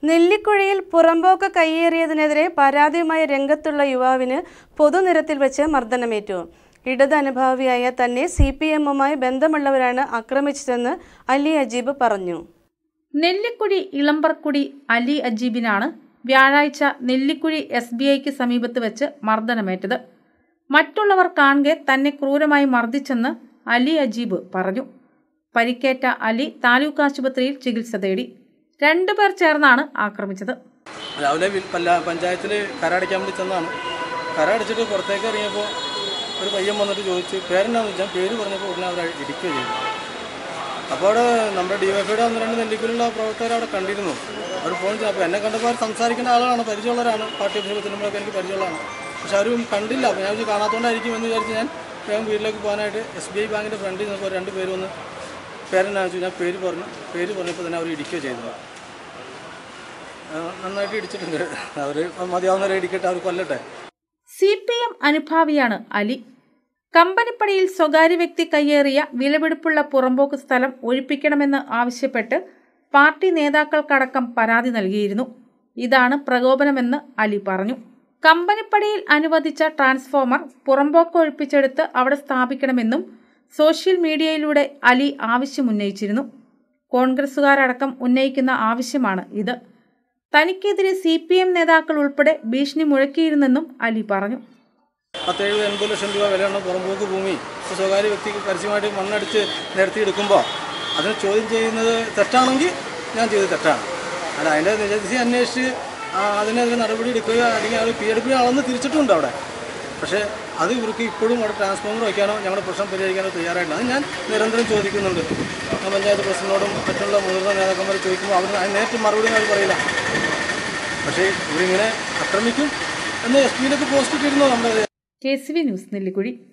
നെല്ലിക്കുഴിയിൽ പുറമ്പോക്ക് കയ്യേറിയതിനെതിരെ പരാതിയുമായി രംഗത്തുള്ള യുവാവിന് പൊതുനിരത്തിൽ വെച്ച് മർദ്ദനമേറ്റു ഇടത് അനുഭാവിയായ തന്നെ സി പി എമ്മുമായി ബന്ധമുള്ളവരാണ് ആക്രമിച്ചതെന്ന് അലി അജീബ് പറഞ്ഞു നെല്ലിക്കുഴി ഇളമ്പർക്കുടി അലി അജീബിനാണ് വ്യാഴാഴ്ച നെല്ലിക്കുഴി എസ് ബി ഐക്ക് സമീപത്ത് വെച്ച് മർദ്ദനമേറ്റത് മറ്റുള്ളവർ കാണെ തന്നെ ക്രൂരമായി മർദ്ദിച്ചെന്ന് അലി അജീബ് പറഞ്ഞു പരിക്കേറ്റ അലി താലൂക്ക് ആശുപത്രിയിൽ ചികിത്സ തേടി രണ്ടുപേർ ചേർന്നാണ് ആക്രമിച്ചത് രാവിലെ വി- പല്ല- പഞ്ചായത്തിൽ കര അടയ്ക്കാൻ വേണ്ടി ചെന്നാണ് കര അടച്ചിട്ട് പുറത്തേക്ക് ഇറങ്ങിയപ്പോൾ ഒരു പയ്യൻ വന്നിട്ട് ചോദിച്ചു പേരെന്നാന്ന് ചോദിച്ചാൽ പേര് പറഞ്ഞപ്പോൾ ഉടനെ അവർ ഇടിക്കുകയോ ചെയ്തു അപ്പോൾ അവിടെ നമ്മുടെ ഡി വൈ ഫിയുടെ ഒന്ന് രണ്ട് നെല്ലിക്കുള്ള പ്രവർത്തകർ അവിടെ കണ്ടിരുന്നു അവർ ഫോൺ ചെയ്തു അപ്പോൾ എന്നെ കണ്ടപ്പോൾ അവർ സംസാരിക്കേണ്ട ആളാണ് പരിചയമുള്ളവരാണ് പാർട്ടി ഓഫീസിൽ ചെല്ലുമ്പോഴൊക്കെ എനിക്ക് പരിചയമുള്ളതാണ് പക്ഷെ ആരും കണ്ടില്ല അപ്പോൾ ഞാൻ വിചാരിച്ചു കാണാത്തതുകൊണ്ടായിരിക്കും എന്ന് വിചാരിച്ച് ഞാൻ വേഗം വീട്ടിലേക്ക് പോകാനായിട്ട് എസ് ബി ഐ ബാങ്കിൻ്റെ ഫ്രണ്ടിൽ നിന്നപ്പോൾ രണ്ട് പേര് വന്ന് പേരെന്നാ വെച്ചു ഞാൻ പേര് പറഞ്ഞു പേര് പറഞ്ഞപ്പോൾ തന്നെ അവർ ഇടിക്കുകയോ ചെയ്തത് ആ, നന്നായിട്ട് ഇടിച്ചിട്ടുണ്ട് അവർ മതിയാവുന്നവരെ ഇടിക്കട്ടെ അവർ കൊല്ലട്ടെ സി പി എം അനുഭാവിയാണ് അലി കമ്പനിപ്പടിയിൽ സ്വകാര്യ വ്യക്തി കയ്യേറിയ വിലപിടിപ്പുള്ള പുറമ്പോക്ക് സ്ഥലം ഒഴിപ്പിക്കണമെന്ന് ആവശ്യപ്പെട്ട് പാർട്ടി നേതാക്കൾക്കടക്കം പരാതി നൽകിയിരുന്നു ഇതാണ് പ്രകോപനമെന്ന് അലി പറഞ്ഞു കമ്പനിപ്പടിയിൽ അനുവദിച്ച ട്രാൻസ്ഫോമർ പുറമ്പോക്ക് ഒഴിപ്പിച്ചെടുത്ത് അവിടെ സ്ഥാപിക്കണമെന്നും സോഷ്യൽ മീഡിയയിലൂടെ അലി ആവശ്യമുന്നയിച്ചിരുന്നു കോൺഗ്രസുകാരടക്കം ഉന്നയിക്കുന്ന ആവശ്യമാണ് ഇത് തനിക്കെതിരെ സി പി എം നേതാക്കൾ ഉൾപ്പെടെ ഭീഷണി മുഴക്കിയിരുന്നെന്നും അലി പറഞ്ഞു പത്തേഴ് എൺപത് ലക്ഷം രൂപ വിലയുള്ള പുറമ്പോക്ക് ഭൂമി ഒരു സ്വകാര്യ വ്യക്തിക്ക് പരസ്യമായിട്ട് മണ്ണടിച്ച് നിരത്തിയെടുക്കുമ്പോൾ അതിനെ ചോദ്യം ചെയ്യുന്നത് തെറ്റാണെങ്കിൽ ഞാൻ ചെയ്തത് തെറ്റാണ് അല്ല അതിൻ്റെ നിജസ്ഥിതി അന്വേഷിച്ച് ആ, അതിനെതിരെ നടപടി എടുക്കുക അല്ലെങ്കിൽ അത് പി എടുപ്പിന് അളന്ന് തിരിച്ചിട്ടുണ്ട് അവിടെ പക്ഷേ അത് ഇവർക്ക് ഇപ്പോഴും അവിടെ ട്രാൻസ്ഫോമർ വയ്ക്കാനോ ഞങ്ങളുടെ പ്രശ്നം പരിഹരിക്കാനോ തയ്യാറായിട്ടില്ല അത് ഞാൻ നിരന്തരം ചോദിക്കുന്നുണ്ട് ആ പഞ്ചായത്ത് പ്രസിഡന്റിനോടും മറ്റുള്ള മുതിർന്ന നേതാക്കന്മാർ ചോദിക്കുമ്പോൾ അവർ അതിന് നേരിട്ട് മറുപടി അവർ പറയില്ല പക്ഷേ ഇവരിങ്ങനെ ആക്രമിക്കും എന്ന് എസ് പിയിലൊക്കെ പോസ്റ്റ് ഇട്ടിരുന്നു നമ്മുടെ K C V news Nellikuzhi